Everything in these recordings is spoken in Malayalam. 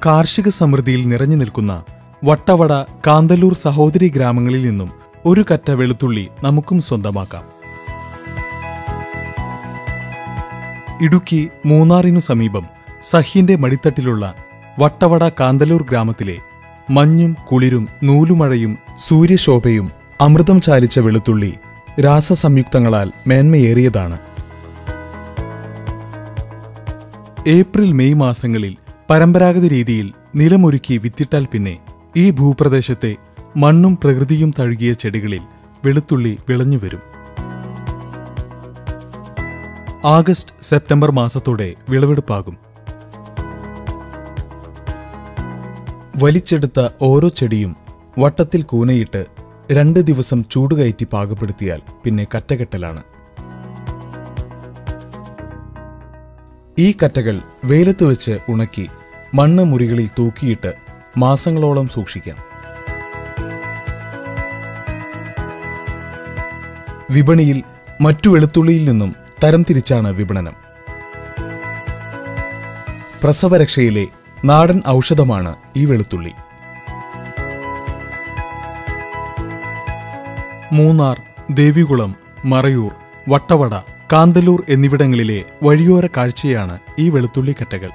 കാർഷിക സമൃദ്ധിയിൽ നിറഞ്ഞു നിൽക്കുന്ന വട്ടവട കാന്തല്ലൂർ സഹോദരി ഗ്രാമങ്ങളിൽ നിന്നും ഒരു കറ്റ വെളുത്തുള്ളി നമുക്കും സ്വന്തമാക്കാം ഇടുക്കി മൂന്നാറിനു സമീപം സഹ്യന്റെ മടിത്തട്ടിലുള്ള വട്ടവട കാന്തല്ലൂർ ഗ്രാമത്തിലെ മഞ്ഞും കുളിരും നൂലുമഴയും സൂര്യശോഭയും അമൃതം ചാലിച്ച വെളുത്തുള്ളി രാസസംയുക്തങ്ങളാൽ മേന്മയേറിയതാണ് ഏപ്രിൽ മെയ് മാസങ്ങളിൽ പരമ്പരാഗത രീതിയിൽ നിലമൊരുക്കി വിത്തിട്ടാൽ പിന്നെ ഈ ഭൂപ്രദേശത്തെ മണ്ണും പ്രകൃതിയും തഴുകിയ ചെടികളിൽ വെളുത്തുള്ളി വിളഞ്ഞുവരും ആഗസ്റ്റ് സെപ്റ്റംബർ മാസത്തോടെ വിളവെടുപ്പാകും വലിച്ചെടുത്ത ഓരോ ചെടിയും വട്ടത്തിൽ കൂനയിട്ട് രണ്ട് ദിവസം ചൂടുകയറ്റി പാകപ്പെടുത്തിയാൽ പിന്നെ കറ്റകെട്ടലാണ് ഈ കറ്റകൾ വെയിലത്ത് വെച്ച് ഉണക്കി മണ്ണ് മുറികളിൽ തൂക്കിയിട്ട് മാസങ്ങളോളം സൂക്ഷിക്കാം വിപണിയിൽ മറ്റു വെളുത്തുള്ളിയിൽ നിന്നും തരംതിരിച്ചാണ് വിപണനം പ്രസവരക്ഷയിലെ നാടൻ ഔഷധമാണ് ഈ വെളുത്തുള്ളി മൂന്നാർ ദേവികുളം മറയൂർ വട്ടവട കാന്തല്ലൂർ എന്നിവിടങ്ങളിലെ വഴിയോര കാഴ്ചയാണ് ഈ വെളുത്തുള്ളി കറ്റകൾ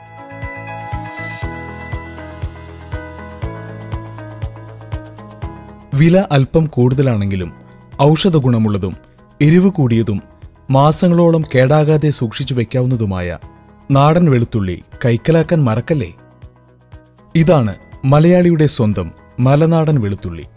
വില അല്പം കൂടുതലാണെങ്കിലും ഔഷധ ഗുണമുള്ളതും എരിവ് കൂടിയതും മാസങ്ങളോളം കേടാകാതെ സൂക്ഷിച്ചു വെക്കാവുന്നതുമായ നാടൻ വെളുത്തുള്ളി കൈക്കലാക്കാൻ മറക്കല്ലേ ഇതാണ് മലയാളിയുടെ സ്വന്തം മലനാടൻ വെളുത്തുള്ളി